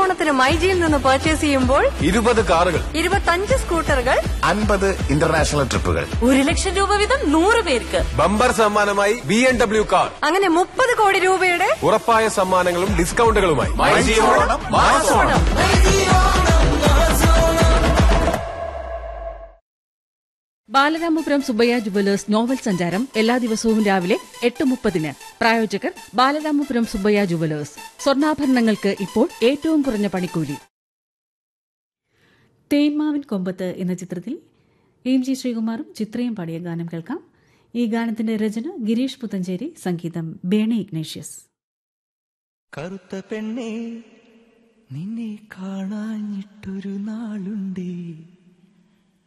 ഓണത്തിന് മൈജിയിൽ നിന്ന് പർച്ചേസ് ചെയ്യുമ്പോൾ ഇരുപത് കാറുകൾ ഇരുപത്തഞ്ച് സ്കൂട്ടറുകൾ അൻപത് ഇന്റർനാഷണൽ ട്രിപ്പുകൾ ഒരു ലക്ഷം രൂപ വീതം നൂറ് പേർക്ക് ബമ്പർ സമ്മാനമായി ബി എം ഡബ്ല്യു കാർ അങ്ങനെ മുപ്പത് കോടി രൂപയുടെ ഉറപ്പായ സമ്മാനങ്ങളും ഡിസ്കൗണ്ടുകളുമായി ബാലരാമപുരം സുബയ്യ ജുവലേഴ്സ് നോവൽ സഞ്ചാരം എല്ലാ ദിവസവും രാവിലെ എട്ട് മുപ്പതിന് പ്രായോജകർ ബാലരാമപുരം സുബയ്യ ജുവലേഴ്സ് സ്വർണ്ണാഭരണങ്ങൾക്ക് ഇപ്പോൾ ഏറ്റവും കുറഞ്ഞ പണിക്കൂലി തേന്മാവിൻ കൊമ്പത്ത് എന്ന ചിത്രത്തിൽ എം ജി ശ്രീകുമാറും ചിത്രയും പാടിയ ഗാനം കേൾക്കാം ഈ ഗാനത്തിന്റെ രചന ഗിരീഷ് പുത്തഞ്ചേരി സംഗീതം ബേണി ഇഗ്നേഷ്യസ് കറുത്ത പെണ്ണേ നിന്നെ കാണാഞ്ഞിട്ടൊരു നാളുണ്ടേ